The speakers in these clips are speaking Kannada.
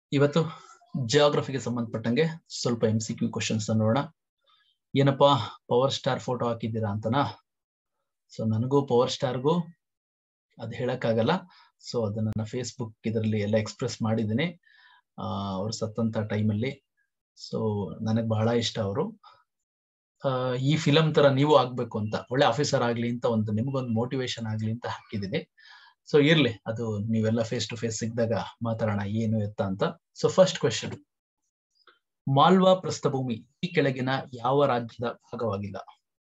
ಇವತ್ತು ಜಿಯೋಗ್ರಫಿಗೆ ಸಂಬಂಧಪಟ್ಟಂಗೆ ಸ್ವಲ್ಪ ಎಂ ಸಿ ಕ್ಯೂ ಕ್ವಶನ್ಸ್ ನೋಡೋಣ ಏನಪ್ಪಾ ಪವರ್ ಸ್ಟಾರ್ ಫೋಟೋ ಹಾಕಿದ್ದೀರಾ ಅಂತನಾ ಸೊ ನನಗೂ ಪವರ್ ಸ್ಟಾರ್ಗೂ ಅದು ಹೇಳಕ್ಕಾಗಲ್ಲ ಸೊ ಅದು ನನ್ನ ಫೇಸ್ಬುಕ್ ಇದರಲ್ಲಿ ಎಲ್ಲ ಎಕ್ಸ್ಪ್ರೆಸ್ ಮಾಡಿದ್ದೀನಿ ಅವ್ರು ಸತ್ತಂತ ಟೈಮಲ್ಲಿ ಸೊ ನನಗೆ ಬಹಳ ಇಷ್ಟ ಅವರು ಈ ಫಿಲಂ ತರ ನೀವು ಆಗ್ಬೇಕು ಅಂತ ಒಳ್ಳೆ ಆಫೀಸರ್ ಆಗ್ಲಿ ಅಂತ ಒಂದು ನಿಮ್ಗೊಂದು ಮೋಟಿವೇಶನ್ ಆಗ್ಲಿ ಅಂತ ಹಾಕಿದ್ದೀನಿ ಸೊ ಇರ್ಲಿ ಅದು ನೀವೆಲ್ಲ ಫೇಸ್ ಟು ಫೇಸ್ ಸಿಕ್ಕಿದಾಗ ಮಾತಾಡೋಣ ಏನು ಎತ್ತ ಅಂತ ಸೊ ಫಸ್ಟ್ ಕ್ವೆಶನ್ ಮಾಲ್ವಾ ಪ್ರಸ್ಥಭೂಮಿ ಈ ಕೆಳಗಿನ ಯಾವ ರಾಜ್ಯದ ಭಾಗವಾಗಿಲ್ಲ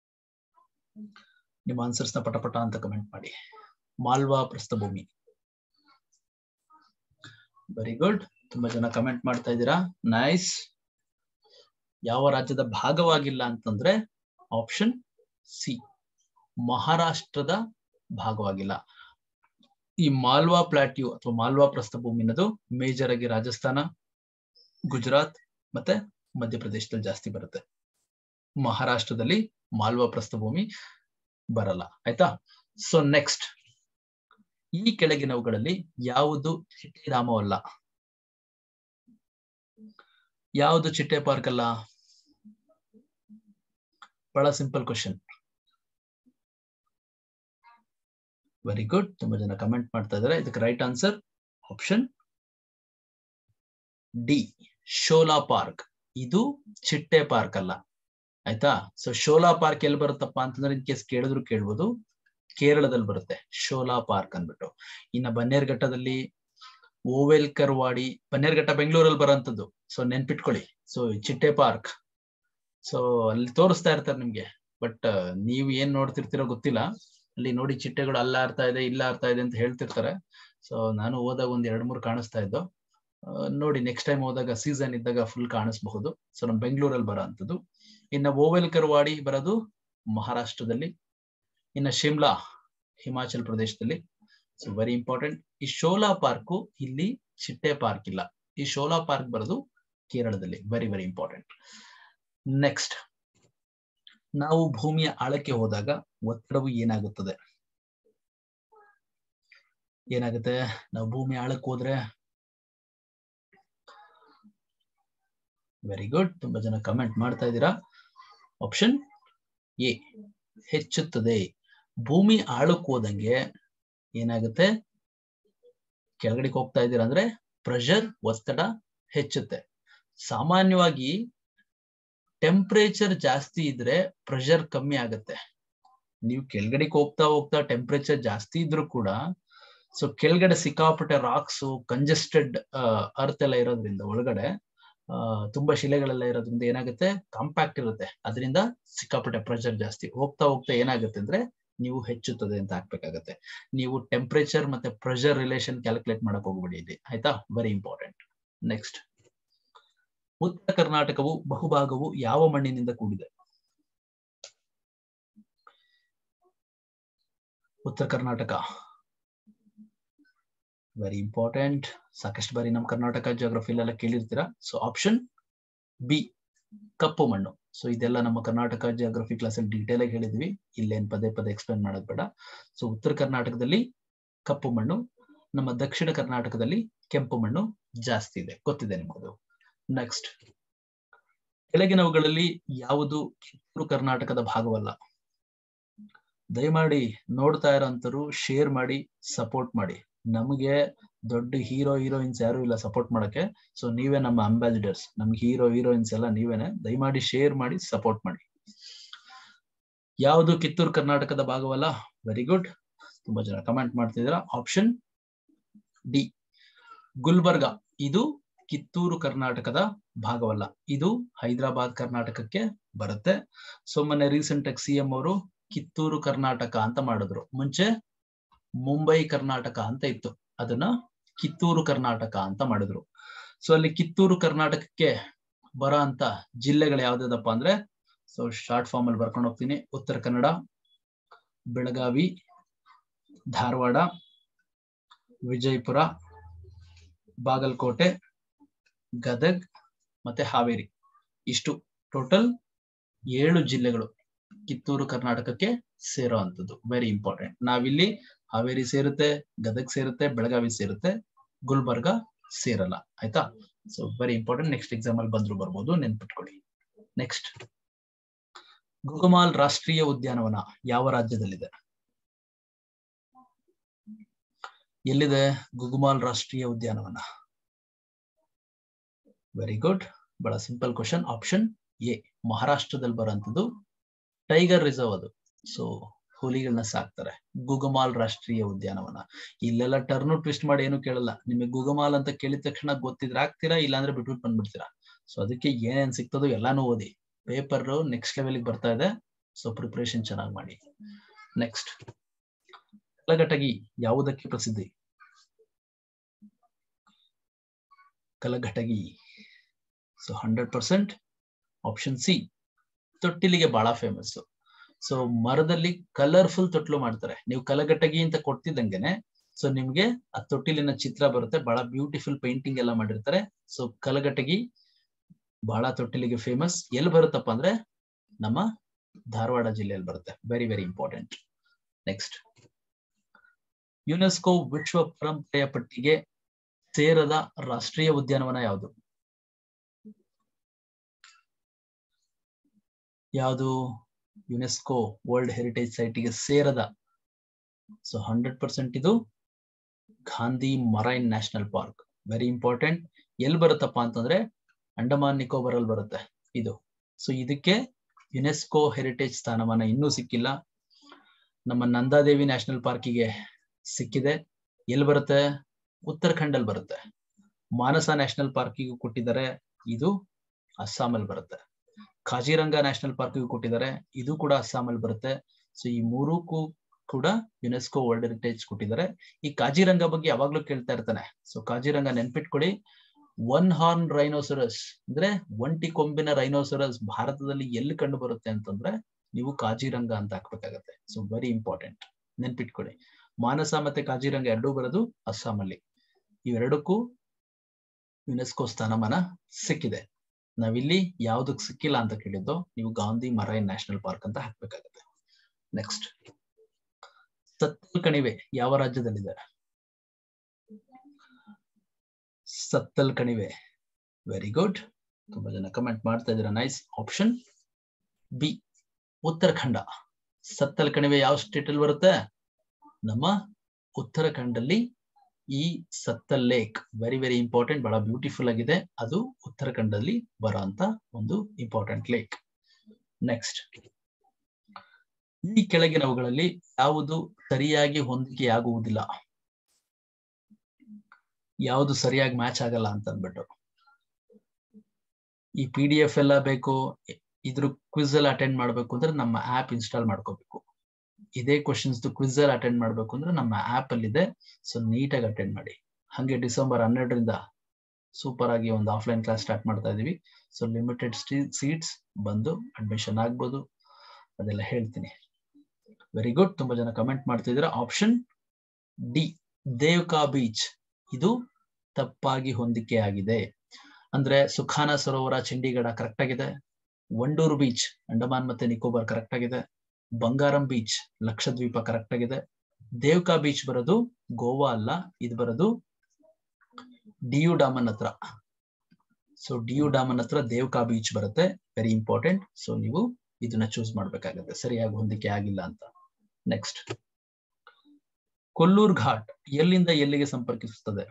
ನಿಮ್ಮ ಆನ್ಸರ್ಸ್ ನ ಪಟಪಟ ಅಂತ ಕಮೆಂಟ್ ಮಾಡಿ ಮಾಲ್ವಾ ಪ್ರಸ್ಥಭೂಮಿ ವೆರಿ ಗುಡ್ ತುಂಬಾ ಜನ ಕಮೆಂಟ್ ಮಾಡ್ತಾ ಇದ್ದೀರಾ ನೈಸ್ ಯಾವ ರಾಜ್ಯದ ಭಾಗವಾಗಿಲ್ಲ ಅಂತಂದ್ರೆ ಆಪ್ಷನ್ ಸಿ ಮಹಾರಾಷ್ಟ್ರದ ಭಾಗವಾಗಿಲ್ಲ ಈ ಮಾಲ್ವಾ ಪ್ಲಾಟ್ಯೂ ಅಥವಾ ಮಾಲ್ವಾ ಪ್ರಸ್ಥಭೂಮಿನದು ಮೇಜರ್ ಆಗಿ ರಾಜಸ್ಥಾನ ಗುಜರಾತ್ ಮತ್ತೆ ಮಧ್ಯಪ್ರದೇಶದಲ್ಲಿ ಜಾಸ್ತಿ ಬರುತ್ತೆ ಮಹಾರಾಷ್ಟ್ರದಲ್ಲಿ ಮಾಲ್ವಾ ಪ್ರಸ್ಥಭೂಮಿ ಬರಲ್ಲ ಆಯ್ತಾ ಸೊ ನೆಕ್ಸ್ಟ್ ಈ ಕೆಳಗಿನವುಗಳಲ್ಲಿ ಯಾವುದು ಚಿಟ್ಟೆಧಾಮವಲ್ಲ ಯಾವುದು ಚಿಟ್ಟೆ ಪಾರ್ಕ್ ಅಲ್ಲ ಬಹಳ ಸಿಂಪಲ್ ಕ್ವಶನ್ ವೆರಿ ಗುಡ್ ತುಂಬಾ ಜನ ಕಮೆಂಟ್ ಮಾಡ್ತಾ ಇದಾರೆ ಇದಕ್ಕೆ right answer option D Shola park ಇದು ಚಿಟ್ಟೆ ಪಾರ್ಕ್ ಅಲ್ಲ ಆಯ್ತಾ ಸೊ ಶೋಲಾ ಪಾರ್ಕ್ ಎಲ್ಲಿ ಬರುತ್ತಪ್ಪ ಅಂತಂದ್ರೆ ಇನ್ ಕೇಸ್ ಕೇಳಿದ್ರು ಕೇಳ್ಬೋದು ಕೇರಳದಲ್ಲಿ ಬರುತ್ತೆ ಶೋಲಾ ಪಾರ್ಕ್ ಅಂದ್ಬಿಟ್ಟು ಇನ್ನ ಬನ್ನೇರ್ಘಟ್ಟದಲ್ಲಿ ಓವೆಲ್ಕರ್ ವಾಡಿ ಬನ್ನೇರ್ಘಟ್ಟ ಬೆಂಗಳೂರಲ್ಲಿ ಬರೋಂಥದ್ದು ಸೊ ನೆನ್ಪಿಟ್ಕೊಳ್ಳಿ ಸೊ ಚಿಟ್ಟೆ ಪಾರ್ಕ್ ಸೊ ಅಲ್ಲಿ ತೋರಿಸ್ತಾ ಇರ್ತಾರೆ ನಿಮ್ಗೆ ಬಟ್ ನೀವು ಏನ್ ನೋಡ್ತಿರ್ತಿರೋ ಗೊತ್ತಿಲ್ಲ ಅಲ್ಲಿ ನೋಡಿ ಚಿಟ್ಟೆಗಳು ಅಲ್ಲ ಅರ್ಥ ಇದೆ ಇಲ್ಲ ಅರ್ಥ ಇದೆ ಅಂತ ಹೇಳ್ತಿರ್ತಾರೆ ಸೊ ನಾನು ಹೋದಾಗ ಒಂದ್ ಎರಡ್ ಮೂರು ಕಾಣಿಸ್ತಾ ಇದ್ದು ನೋಡಿ ನೆಕ್ಸ್ಟ್ ಟೈಮ್ ಹೋದಾಗ ಸೀಸನ್ ಇದ್ದಾಗ ಫುಲ್ ಕಾಣಿಸ್ಬಹುದು ಸೊ ನಮ್ ಬೆಂಗಳೂರಲ್ಲಿ ಬರೋ ಅಂಥದ್ದು ಇನ್ನ ಓವೆಲ್ಕರ್ ವಾಡಿ ಬರೋದು ಮಹಾರಾಷ್ಟ್ರದಲ್ಲಿ ಇನ್ನ ಶಿಮ್ಲಾ ಹಿಮಾಚಲ್ ಪ್ರದೇಶದಲ್ಲಿ ಸೊ ವೆರಿ ಇಂಪಾರ್ಟೆಂಟ್ ಈ ಶೋಲಾ ಪಾರ್ಕು ಇಲ್ಲಿ ಚಿಟ್ಟೆ ಪಾರ್ಕ್ ಇಲ್ಲ ಈ ಶೋಲಾ ಪಾರ್ಕ್ ಬರೋದು ಕೇರಳದಲ್ಲಿ ವೆರಿ ವೆರಿ ಇಂಪಾರ್ಟೆಂಟ್ ನೆಕ್ಸ್ಟ್ ನಾವು ಭೂಮಿಯ ಆಳಕ್ಕೆ ಹೋದಾಗ ಒತ್ತಡವು ಏನಾಗುತ್ತದೆ ಏನಾಗುತ್ತೆ ನಾವು ಭೂಮಿ ಆಳಕ್ಕೆ ಹೋದ್ರೆ ವೆರಿ ಗುಡ್ ತುಂಬಾ ಜನ ಕಮೆಂಟ್ ಮಾಡ್ತಾ ಇದ್ದೀರಾ ಆಪ್ಷನ್ ಎ ಹೆಚ್ಚುತ್ತದೆ ಭೂಮಿ ಆಳಕ್ಕೆ ಹೋದಂಗೆ ಏನಾಗುತ್ತೆ ಕೆಳಗಡೆಗೆ ಹೋಗ್ತಾ ಇದ್ದೀರಾ ಅಂದ್ರೆ ಪ್ರೆಷರ್ ಒತ್ತಡ ಹೆಚ್ಚುತ್ತೆ ಸಾಮಾನ್ಯವಾಗಿ ಟೆಂಪರೇಚರ್ ಜಾಸ್ತಿ ಇದ್ರೆ ಪ್ರೆಷರ್ ಕಮ್ಮಿ ಆಗುತ್ತೆ ನೀವು ಕೆಳಗಡೆಗೆ ಹೋಗ್ತಾ ಹೋಗ್ತಾ ಟೆಂಪರೇಚರ್ ಜಾಸ್ತಿ ಇದ್ರೂ ಕೂಡ ಸೊ ಕೆಳಗಡೆ ಸಿಕ್ಕಾಪಟ್ಟೆ ರಾಕ್ಸ್ ಕಂಜೆಸ್ಟೆಡ್ ಅರ್ತ್ ಎಲ್ಲ ಇರೋದ್ರಿಂದ ಒಳಗಡೆ ಅಹ್ ತುಂಬಾ ಶಿಲೆಗಳೆಲ್ಲ ಇರೋದ್ರಿಂದ ಏನಾಗುತ್ತೆ ಕಾಂಪ್ಯಾಕ್ಟ್ ಇರುತ್ತೆ ಅದರಿಂದ ಸಿಕ್ಕಾಪಟ್ಟೆ ಪ್ರೆಷರ್ ಜಾಸ್ತಿ ಹೋಗ್ತಾ ಹೋಗ್ತಾ ಏನಾಗುತ್ತೆ ಅಂದ್ರೆ ನೀವು ಹೆಚ್ಚುತ್ತದೆ ಅಂತ ಹಾಕ್ಬೇಕಾಗತ್ತೆ ನೀವು ಟೆಂಪರೇಚರ್ ಮತ್ತೆ ಪ್ರೆಷರ್ ರಿಲೇಷನ್ ಕ್ಯಾಲ್ಕುಲೇಟ್ ಮಾಡಕ್ ಹೋಗ್ಬಿಡಿ ಇಲ್ಲಿ ಆಯ್ತಾ ವೆರಿ ಇಂಪಾರ್ಟೆಂಟ್ ನೆಕ್ಸ್ಟ್ ಉತ್ತರ ಕರ್ನಾಟಕವು ಬಹುಭಾಗವು ಯಾವ ಮಣ್ಣಿನಿಂದ ಕೂಡಿದೆ ಉತ್ತರ ಕರ್ನಾಟಕ ವೆರಿ ಇಂಪಾರ್ಟೆಂಟ್ ಸಾಕಷ್ಟು ಬಾರಿ ನಮ್ಮ ಕರ್ನಾಟಕ ಜಿಯೋಗ್ರಫಿಲೆಲ್ಲ ಕೇಳಿರ್ತೀರಾ ಸೊ ಆಪ್ಷನ್ ಬಿ ಕಪ್ಪು ಮಣ್ಣು ಸೊ ಇದೆಲ್ಲ ನಮ್ಮ ಕರ್ನಾಟಕ ಜಿಯೋಗ್ರಫಿ ಕ್ಲಾಸಲ್ಲಿ ಡೀಟೇಲ್ ಆಗಿ ಹೇಳಿದ್ವಿ ಇಲ್ಲೇನ್ ಪದೇ ಪದೇ ಎಕ್ಸ್ಪ್ಲೇನ್ ಮಾಡೋದ್ ಬೇಡ ಸೊ ಉತ್ತರ ಕರ್ನಾಟಕದಲ್ಲಿ ಕಪ್ಪು ಮಣ್ಣು ನಮ್ಮ ದಕ್ಷಿಣ ಕರ್ನಾಟಕದಲ್ಲಿ ಕೆಂಪು ಮಣ್ಣು ಜಾಸ್ತಿ ಇದೆ ಗೊತ್ತಿದೆ ನಿಮಗದು ನೆಕ್ಸ್ಟ್ ಕೆಳಗಿನವುಗಳಲ್ಲಿ ಯಾವುದು ಕಿತ್ತೂರು ಕರ್ನಾಟಕದ ಭಾಗವಲ್ಲ ದಯಮಾಡಿ ನೋಡ್ತಾ ಇರೋಂಥವ್ರು ಶೇರ್ ಮಾಡಿ ಸಪೋರ್ಟ್ ಮಾಡಿ ನಮಗೆ ದೊಡ್ಡ ಹೀರೋ ಹೀರೋಯಿನ್ಸ್ ಯಾರು ಇಲ್ಲ ಸಪೋರ್ಟ್ ಮಾಡಕ್ಕೆ ಸೊ ನೀವೇ ನಮ್ಮ ಅಂಬಾಸಿಡರ್ಸ್ ನಮ್ಗೆ ಹೀರೋ ಹೀರೋಯಿನ್ಸ್ ಎಲ್ಲ ನೀವೇನೆ ದಯಮಾಡಿ ಶೇರ್ ಮಾಡಿ ಸಪೋರ್ಟ್ ಮಾಡಿ ಯಾವುದು ಕಿತ್ತೂರು ಕರ್ನಾಟಕದ ಭಾಗವಲ್ಲ ವೆರಿ ಗುಡ್ ತುಂಬಾ ಜನ ಕಮೆಂಟ್ ಮಾಡ್ತಿದ್ದೀರಾ ಆಪ್ಷನ್ ಡಿ ಗುಲ್ಬರ್ಗ ಇದು ಕಿತ್ತೂರು ಕರ್ನಾಟಕದ ಭಾಗವಲ್ಲ ಇದು ಹೈದರಾಬಾದ್ ಕರ್ನಾಟಕಕ್ಕೆ ಬರುತ್ತೆ ಸೊ ಮೊನ್ನೆ ರೀಸೆಂಟ್ ಆಗಿ ಸಿ ಎಂ ಅವರು ಕಿತ್ತೂರು ಕರ್ನಾಟಕ ಅಂತ ಮಾಡಿದ್ರು ಮುಂಚೆ ಮುಂಬೈ ಕರ್ನಾಟಕ ಅಂತ ಇತ್ತು ಅದನ್ನ ಕಿತ್ತೂರು ಕರ್ನಾಟಕ ಅಂತ ಮಾಡಿದ್ರು ಸೊ ಅಲ್ಲಿ ಕಿತ್ತೂರು ಕರ್ನಾಟಕಕ್ಕೆ ಬರೋ ಅಂತ ಜಿಲ್ಲೆಗಳು ಯಾವ್ದದಪ್ಪ ಅಂದ್ರೆ ಸೊ ಶಾರ್ಟ್ ಫಾರ್ಮ್ ಅಲ್ಲಿ ಬರ್ಕೊಂಡು ಹೋಗ್ತೀನಿ ಉತ್ತರ ಕನ್ನಡ ಬೆಳಗಾವಿ ಧಾರವಾಡ ವಿಜಯಪುರ ಬಾಗಲಕೋಟೆ ಗದಗ್ ಮತ್ತೆ ಹಾವೇರಿ ಇಷ್ಟು ಟೋಟಲ್ ಏಳು ಜಿಲ್ಲೆಗಳು ಕಿತ್ತೂರು ಕರ್ನಾಟಕಕ್ಕೆ ಸೇರೋ ಅಂತದ್ದು ವೆರಿ ಇಂಪಾರ್ಟೆಂಟ್ ನಾವಿಲ್ಲಿ ಹಾವೇರಿ ಸೇರುತ್ತೆ ಗದಗ್ ಸೇರುತ್ತೆ ಬೆಳಗಾವಿ ಸೇರುತ್ತೆ ಗುಲ್ಬರ್ಗ ಸೇರಲ್ಲ ಆಯ್ತಾ so very important next exam ಅಲ್ಲಿ ಬಂದ್ರು ಬರ್ಬೋದು ನೆನ್ಪಿಟ್ಕೊಳ್ಳಿ ನೆಕ್ಸ್ಟ್ ಗುಗಮಾಲ್ ರಾಷ್ಟ್ರೀಯ ಉದ್ಯಾನವನ ಯಾವ ರಾಜ್ಯದಲ್ಲಿದೆ ಎಲ್ಲಿದೆ ಗುಗುಮಾಲ್ ರಾಷ್ಟ್ರೀಯ ಉದ್ಯಾನವನ ವೆರಿ ಗುಡ್ ಬಹಳ ಸಿಂಪಲ್ ಕ್ವಶನ್ ಆಪ್ಷನ್ ಎ ಮಹಾರಾಷ್ಟ್ರದಲ್ಲಿ ಬರುವಂತದ್ದು ಟೈಗರ್ ರಿಸರ್ವ್ ಅದು ಸೊ ಹುಲಿಗಳನ್ನ ಸಾಕ್ತಾರೆ ಗುಗಮಾಲ್ ರಾಷ್ಟ್ರೀಯ ಉದ್ಯಾನವನ ಇಲ್ಲೆಲ್ಲ ಟರ್ನು ಟ್ವಿಸ್ಟ್ ಮಾಡಿ ಏನು ಕೇಳಲ್ಲ ನಿಮಗೆ ಗುಗಮಾಲ್ ಅಂತ ಕೇಳಿದ ತಕ್ಷಣ ಗೊತ್ತಿದ್ರೆ ಆಗ್ತೀರಾ ಇಲ್ಲಾಂದ್ರೆ ಬಿಟ್ಬಿಟ್ಟು ಬಂದ್ಬಿಡ್ತೀರಾ ಸೊ ಅದಕ್ಕೆ ಏನೇನ್ ಸಿಗ್ತದೋ ಎಲ್ಲಾನು ಓದಿ ಪೇಪರ್ ನೆಕ್ಸ್ಟ್ ಲೆವೆಲ್ಗೆ ಬರ್ತಾ ಇದೆ ಸೊ ಪ್ರಿಪರೇಷನ್ ಚೆನ್ನಾಗಿ ಮಾಡಿ ನೆಕ್ಸ್ಟ್ ಕಲಘಟಗಿ ಯಾವುದಕ್ಕೆ ಪ್ರಸಿದ್ಧಿ Kalaghatagi so hundred percent option C ತೊಟ್ಟಿಲಿಗೆ ಬಹಳ ಫೇಮಸ್ ಸೊ ಮರದಲ್ಲಿ ಕಲರ್ಫುಲ್ ತೊಟ್ಲು ಮಾಡ್ತಾರೆ ನೀವು ಕಲಘಟಗಿ ಅಂತ ಕೊಡ್ತಿದ್ದಂಗೆನೆ ಸೊ ನಿಮ್ಗೆ ಆ ತೊಟ್ಟಿಲಿನ ಚಿತ್ರ ಬರುತ್ತೆ ಬಹಳ ಬ್ಯೂಟಿಫುಲ್ ಪೇಂಟಿಂಗ್ ಎಲ್ಲ ಮಾಡಿರ್ತಾರೆ ಸೊ ಕಲಘಟಗಿ ಬಹಳ ತೊಟ್ಟಿಲಿಗೆ ಫೇಮಸ್ ಎಲ್ಲಿ ಬರುತ್ತಪ್ಪ ಅಂದ್ರೆ ನಮ್ಮ ಧಾರವಾಡ ಜಿಲ್ಲೆಯಲ್ಲಿ ಬರುತ್ತೆ very very important next UNESCO ವಿಶ್ವ ಪರಂಪರೆಯ ಪಟ್ಟಿಗೆ ಸೇರದ ರಾಷ್ಟ್ರೀಯ ಉದ್ಯಾನವನ ಯಾವುದು ಯಾವುದು ಯುನೆಸ್ಕೋ ವರ್ಲ್ಡ್ ಹೆರಿಟೇಜ್ ಸೈಟ್ಗೆ ಸೇರದ ಸೊ ಹಂಡ್ರೆಡ್ ಪರ್ಸೆಂಟ್ ಇದು Gandhi marine national park very important ಎಲ್ಲಿ ಬರುತ್ತಪ್ಪ ಅಂತಂದ್ರೆ ಅಂಡಮಾನ್ ನಿಕೋಬಾರ್ ಅಲ್ಲಿ ಬರುತ್ತೆ ಇದು ಸೊ ಇದಕ್ಕೆ ಯುನೆಸ್ಕೋ ಹೆರಿಟೇಜ್ ಸ್ಥಾನಮಾನ ಇನ್ನೂ ಸಿಕ್ಕಿಲ್ಲ ನಮ್ಮ ನಂದಾದೇವಿ ನ್ಯಾಷನಲ್ ಪಾರ್ಕಿಗೆ ಸಿಕ್ಕಿದೆ ಎಲ್ಲಿ ಬರುತ್ತೆ ಉತ್ತರಾಖಂಡ್ ಅಲ್ಲಿ ಬರುತ್ತೆ ಮಾನಸ ನ್ಯಾಷನಲ್ ಪಾರ್ಕಿಗೂ ಕೊಟ್ಟಿದ್ದಾರೆ ಇದು ಅಸ್ಸಾಂ ಅಲ್ಲಿ ಬರುತ್ತೆ ಕಾಜಿರಂಗ ನ್ಯಾಷನಲ್ ಪಾರ್ಕಿಗೂ ಕೊಟ್ಟಿದ್ದಾರೆ ಇದು ಕೂಡ ಅಸ್ಸಾಂ ಅಲ್ಲಿ ಬರುತ್ತೆ ಸೊ ಈ ಮೂರಕ್ಕೂ ಕೂಡ ಯುನೆಸ್ಕೋ ವರ್ಲ್ಡ್ ಹೆರಿಟೇಜ್ ಕೊಟ್ಟಿದ್ದಾರೆ ಈ ಕಾಜಿರಂಗ ಬಗ್ಗೆ ಯಾವಾಗ್ಲೂ ಕೇಳ್ತಾ ಇರ್ತಾನೆ ಸೊ ಕಾಜಿರಂಗ ನೆನ್ಪಿಟ್ಕೊಳ್ಳಿ ಒನ್ ಹಾರ್ನ್ ರೈನೋಸರಸ್ ಅಂದ್ರೆ ಒಂಟಿ ಕೊಂಬಿನ ರೈನೋಸರಸ್ ಭಾರತದಲ್ಲಿ ಎಲ್ಲಿ ಕಂಡು ಬರುತ್ತೆ ಅಂತಂದ್ರೆ ನೀವು ಕಾಜಿರಂಗ ಅಂತ ಹಾಕ್ಬೇಕಾಗತ್ತೆ ಸೊ ವೆರಿ ಇಂಪಾರ್ಟೆಂಟ್ ನೆನ್ಪಿಟ್ಕೊಳ್ಳಿ ಮಾನಸ ಮತ್ತೆ ಕಾಜಿರಂಗ ಎರಡೂ ಬರೋದು ಅಸ್ಸಾಂ ಅಲ್ಲಿ ಇವೆರಡಕ್ಕೂ ಯುನೆಸ್ಕೋ ಸ್ಥಾನಮಾನ ಸಿಕ್ಕಿದೆ ನಾವಿಲ್ಲಿ ಯಾವ್ದಕ್ ಸಿಕ್ಕಿಲ್ಲ ಅಂತ ಕೇಳಿದ್ದು ನೀವು ಗಾಂಧಿ ಮರೈನ್ ನ್ಯಾಷನಲ್ ಪಾರ್ಕ್ ಅಂತ ಹಾಕ್ಬೇಕಾಗತ್ತೆ ನೆಕ್ಸ್ಟ್ ಸತ್ತಲ್ ಕಣಿವೆ ಯಾವ ರಾಜ್ಯದಲ್ಲಿದೆ ಸತ್ತಲ್ ಕಣಿವೆ ವೆರಿ ಗುಡ್ ತುಂಬಾ ಜನ ಕಮೆಂಟ್ ಮಾಡ್ತಾ ಇದ್ದೀರಾ nice option B Uttarakhand Sattal ಕಣಿವೆ ಯಾವ ಸ್ಟೇಟ್ ಅಲ್ಲಿ ಬರುತ್ತೆ ನಮ್ಮ ಉತ್ತರಾಖಂಡಲ್ಲಿ ಈ Sattal lake very very important ಬಹಳ ಬ್ಯೂಟಿಫುಲ್ ಆಗಿದೆ ಅದು ಉತ್ತರಾಖಂಡದಲ್ಲಿ ಬರೋ ಅಂತ ಒಂದು ಇಂಪಾರ್ಟೆಂಟ್ ಲೇಕ್ ನೆಕ್ಸ್ಟ್ ಈ ಕೆಳಗಿನವುಗಳಲ್ಲಿ ಯಾವುದು ಸರಿಯಾಗಿ ಹೊಂದಿಕೆಯಾಗುವುದಿಲ್ಲ ಯಾವುದು ಸರಿಯಾಗಿ ಮ್ಯಾಚ್ ಆಗಲ್ಲ ಅಂತ ಅಂದ್ಬಿಟ್ಟು ಈ ಪಿ ಡಿ ಎಫ್ ಎಲ್ಲ ಬೇಕು ಇದ್ರ ಕ್ವಿಸ್ ಅಲ್ಲಿ ಅಟೆಂಡ್ ಮಾಡ್ಬೇಕು ಅಂದ್ರೆ ನಮ್ಮ ಆಪ್ ಇನ್ಸ್ಟಾಲ್ ಮಾಡ್ಕೋಬೇಕು ಇದೇ ಕ್ವಶನ್ಸ್ ಕ್ವಿಸ್ ಅಲ್ಲಿ ಅಟೆಂಡ್ ಮಾಡ್ಬೇಕು ಅಂದ್ರೆ ನಮ್ಮ ಆಪ್ ಅಲ್ಲಿ ಇದೆ ಸೊ ನೀಟಾಗಿ ಅಟೆಂಡ್ ಮಾಡಿ ಹಂಗೆ ಡಿಸೆಂಬರ್ ಹನ್ನೆರಡರಿಂದ ಸೂಪರ್ ಆಗಿ ಒಂದು ಆಫ್ಲೈನ್ ಕ್ಲಾಸ್ ಸ್ಟಾರ್ಟ್ ಮಾಡ್ತಾ ಇದೀವಿ ಸೊ ಲಿಮಿಟೆಡ್ ಸೀಟ್ಸ್ ಬಂದು ಅಡ್ಮಿಷನ್ ಆಗ್ಬೋದು ಅದೆಲ್ಲ ಹೇಳ್ತೀನಿ ವೆರಿ ಗುಡ್ ತುಂಬಾ ಜನ ಕಮೆಂಟ್ ಮಾಡ್ತಿದ್ದೀರಾ ಆಪ್ಷನ್ ಡಿ ದೇವ್ಕಾ ಬೀಚ್ ಇದು ತಪ್ಪಾಗಿ ಹೊಂದಿಕೆ ಆಗಿದೆ ಅಂದ್ರೆ ಸುಖಾನ ಸರೋವರ ಚಂಡೀಗಢ ಕರೆಕ್ಟ್ ಆಗಿದೆ ವಂಡೂರು ಬೀಚ್ ಅಂಡಮಾನ್ ಮತ್ತೆ ನಿಕೋಬಾರ್ ಕರೆಕ್ಟ್ ಆಗಿದೆ ಬಂಗಾರಂ ಬೀಚ್ ಲಕ್ಷದ್ವೀಪ ಕರೆಕ್ಟ್ ಆಗಿದೆ ದೇವ್ಕಾ ಬೀಚ್ ಬರೋದು ಗೋವಾ ಅಲ್ಲ ಇದು ಬರೋದು ಡಿಯು ಡಾಮನ್ ಹತ್ರ ಸೊ ಡಿಯು ಡಾಮನ್ ಹತ್ರ ದೇವ್ಕಾ ಬೀಚ್ ಬರುತ್ತೆ ವೆರಿ ಇಂಪಾರ್ಟೆಂಟ್ ಸೊ ನೀವು ಇದನ್ನ ಚೂಸ್ ಮಾಡ್ಬೇಕಾಗತ್ತೆ ಸರಿಯಾಗಿ ಹೊಂದಿಕೆ ಆಗಿಲ್ಲ ಅಂತ ನೆಕ್ಸ್ಟ್ ಕೊಲ್ಲೂರ್ ಘಾಟ್ ಎಲ್ಲಿಂದ ಎಲ್ಲಿಗೆ ಸಂಪರ್ಕಿಸುತ್ತದೆ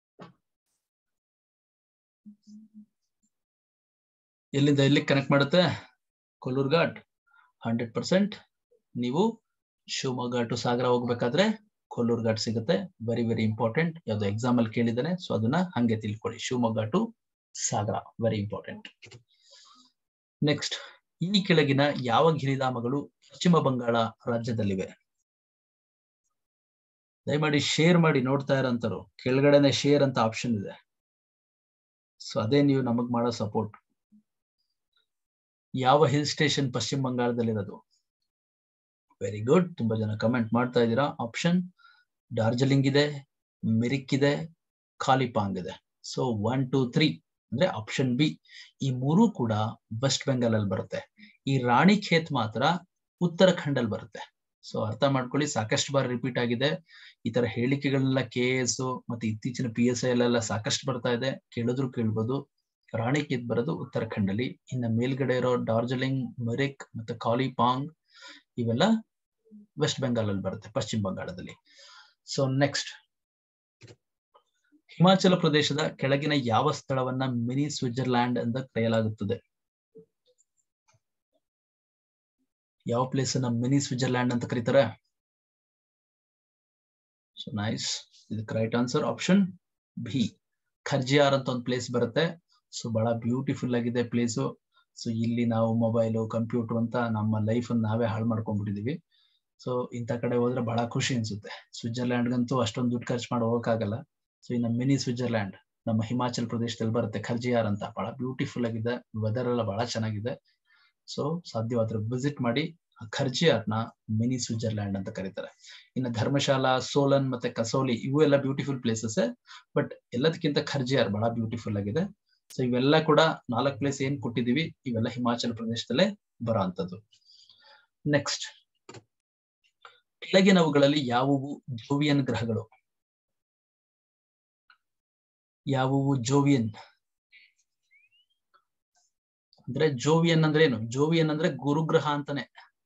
ಎಲ್ಲಿಂದ ಎಲ್ಲಿಗೆ ಕನೆಕ್ಟ್ ಮಾಡುತ್ತೆ ಕೊಲ್ಲೂರ್ ಘಾಟ್ ಹಂಡ್ರೆಡ್ ಪರ್ಸೆಂಟ್ ನೀವು ಶಿವಮೊಗ್ಗ ಟು ಸಾಗರ ಹೋಗ್ಬೇಕಾದ್ರೆ ಕೊಲ್ಲೂರ್ ಘಾಟ್ ಸಿಗುತ್ತೆ ವೆರಿ ವೆರಿ ಇಂಪಾರ್ಟೆಂಟ್ ಯಾವ್ದು ಎಕ್ಸಾಮ್ ಅಲ್ಲಿ ಕೇಳಿದಾನೆ ಸೊ ಅದನ್ನ ಹಂಗೆ ತಿಳ್ಕೊಳ್ಳಿ Shivamogga to Sagara very important next ಈ ಕೆಳಗಿನ ಯಾವ ಗಿರಿಧಾಮಗಳು ಪಶ್ಚಿಮ ಬಂಗಾಳ ರಾಜ್ಯದಲ್ಲಿವೆ ದಯಮಾಡಿ ಶೇರ್ ಮಾಡಿ ನೋಡ್ತಾ ಇರೋಂಥವ್ರು ಕೆಳಗಡೆನೆ ಶೇರ್ ಅಂತ ಆಪ್ಷನ್ ಇದೆ ಸೊ ಅದೇ ನೀವು ನಮಗ್ ಮಾಡೋ ಸಪೋರ್ಟ್ ಯಾವ ಹಿಲ್ ಸ್ಟೇಷನ್ ಪಶ್ಚಿಮ ಬಂಗಾಳದಲ್ಲಿರೋದು ವೆರಿ ಗುಡ್ ತುಂಬಾ ಜನ ಕಮೆಂಟ್ ಮಾಡ್ತಾ ಇದ್ದೀರಾ ಆಪ್ಷನ್ ಡಾರ್ಜಿಲಿಂಗ್ ಇದೆ ಮಿರಿಕ್ ಇದೆ ಖಾಲಿಪಾಂಗ್ ಇದೆ ಸೊ ಒನ್ ಟೂ ತ್ರೀ ಅಂದ್ರೆ ಆಪ್ಷನ್ ಬಿ ಈ ಮೂರು ಕೂಡ ವೆಸ್ಟ್ ಬೆಂಗಾಲ್ ಅಲ್ಲಿ ಬರುತ್ತೆ ಈ ರಾಣಿ ಖೇತ್ ಮಾತ್ರ ಉತ್ತರಾಖಂಡ್ ಅಲ್ಲಿ ಬರುತ್ತೆ ಸೊ ಅರ್ಥ ಮಾಡ್ಕೊಳ್ಳಿ ಸಾಕಷ್ಟು ಬಾರಿ ರಿಪೀಟ್ ಆಗಿದೆ ಈ ತರ ಹೇಳಿಕೆಗಳನ್ನೆಲ್ಲ ಕೆ ಎಸ್ ಮತ್ತೆ ಇತ್ತೀಚಿನ ಪಿ ಎಸ್ ಐ ಎಲ್ಲ ಸಾಕಷ್ಟು ಬರ್ತಾ ಇದೆ ಕೇಳಿದ್ರು ಕೇಳ್ಬೋದು ರಾಣಿಕೇತ್ ಬರೋದು ಉತ್ತರಾಖಂಡ್ ಅಲ್ಲಿ ಇನ್ನ ಮೇಲ್ಗಡೆ ಇರೋ ಡಾರ್ಜಿಲಿಂಗ್ ಮೆರಿಕ್ ಮತ್ತೆ ಕಾಲಿಪಾಂಗ್ ಇವೆಲ್ಲ ವೆಸ್ಟ್ ಬೆಂಗಾಲ್ ಅಲ್ಲಿ ಬರುತ್ತೆ ಪಶ್ಚಿಮ ಬಂಗಾಳದಲ್ಲಿ ಸೊ ನೆಕ್ಸ್ಟ್ ಹಿಮಾಚಲ ಪ್ರದೇಶದ ಕೆಳಗಿನ ಯಾವ ಸ್ಥಳವನ್ನ ಮಿನಿ ಸ್ವಿಟ್ಜರ್ಲ್ಯಾಂಡ್ ಅಂತ ಕರೆಯಲಾಗುತ್ತದೆ ಯಾವ ಪ್ಲೇಸ್ ಅನ್ನ ಮಿನಿ ಸ್ವಿಟ್ಜರ್ಲ್ಯಾಂಡ್ ಅಂತ ಕರೀತಾರೆ ಸೊ ನೈಸ್ ಇದಕ್ಕೆ right answer option B Khajjiar ಅಂತ ಒಂದು ಪ್ಲೇಸ್ ಬರುತ್ತೆ ಸೊ ಬಹಳ ಬ್ಯೂಟಿಫುಲ್ ಆಗಿದೆ ಪ್ಲೇಸು ಸೊ ಇಲ್ಲಿ ನಾವು ಮೊಬೈಲು ಕಂಪ್ಯೂಟರ್ ಅಂತ ನಮ್ಮ ಲೈಫ್ ಅನ್ನು ನಾವೇ ಹಾಳು ಮಾಡ್ಕೊಂಡ್ಬಿಟ್ಟಿದೀವಿ ಸೊ ಇಂಥ ಕಡೆ ಹೋದ್ರೆ ಬಹಳ ಖುಷಿ ಅನ್ಸುತ್ತೆ ಸ್ವಿಟ್ಜರ್ಲ್ಯಾಂಡ್ಗಂತೂ ಅಷ್ಟೊಂದು ದುಡ್ಡು ಖರ್ಚು ಮಾಡಿ ಹೋಗಕ್ಕಾಗಲ್ಲ ಸೊ ಇನ್ನು ಮಿನಿ ಸ್ವಿಟ್ಜರ್ಲ್ಯಾಂಡ್ ನಮ್ಮ ಹಿಮಾಚಲ್ ಪ್ರದೇಶದಲ್ಲಿ ಬರುತ್ತೆ ಖರ್ಜಿಯಾರ್ ಅಂತ ಬಹಳ ಬ್ಯೂಟಿಫುಲ್ ಆಗಿದೆ ವೆದರ್ ಎಲ್ಲ ಬಹಳ ಚೆನ್ನಾಗಿದೆ ಸೊ ಸಾಧ್ಯವಾದ್ರೆ ವಿಸಿಟ್ ಮಾಡಿ ಖರ್ಜಿಯಾರ್ನ ಮಿನಿ ಸ್ವಿಟ್ಜರ್ಲ್ಯಾಂಡ್ ಅಂತ ಕರೀತಾರೆ ಇನ್ನು ಧರ್ಮಶಾಲಾ ಸೋಲನ್ ಮತ್ತೆ ಕಸೋಲಿ ಇವು ಎಲ್ಲ ಬ್ಯೂಟಿಫುಲ್ ಪ್ಲೇಸಸ್ ಬಟ್ ಎಲ್ಲದಕ್ಕಿಂತ ಖರ್ಜಿಯಾರ್ ಬಹಳ ಬ್ಯೂಟಿಫುಲ್ ಆಗಿದೆ ಸೊ ಇವೆಲ್ಲ ಕೂಡ ನಾಲ್ಕು ಪ್ಲೇಸ್ ಏನ್ ಕೊಟ್ಟಿದೀವಿ ಇವೆಲ್ಲ ಹಿಮಾಚಲ ಪ್ರದೇಶದಲ್ಲೇ ಬರೋ ಅಂತದ್ದು ನೆಕ್ಸ್ಟ್ ಕೆಳಗಿನವುಗಳಲ್ಲಿ ಯಾವುವು ಜೋವಿಯನ್ ಗ್ರಹಗಳು ಯಾವುವು ಜೋವಿಯನ್ ಅಂದ್ರೆ ಜೋವಿಯನ್ ಅಂದ್ರೆ ಏನು ಜೋವಿಯನ್ ಅಂದ್ರೆ ಗುರುಗ್ರಹ ಅಂತಾನೆ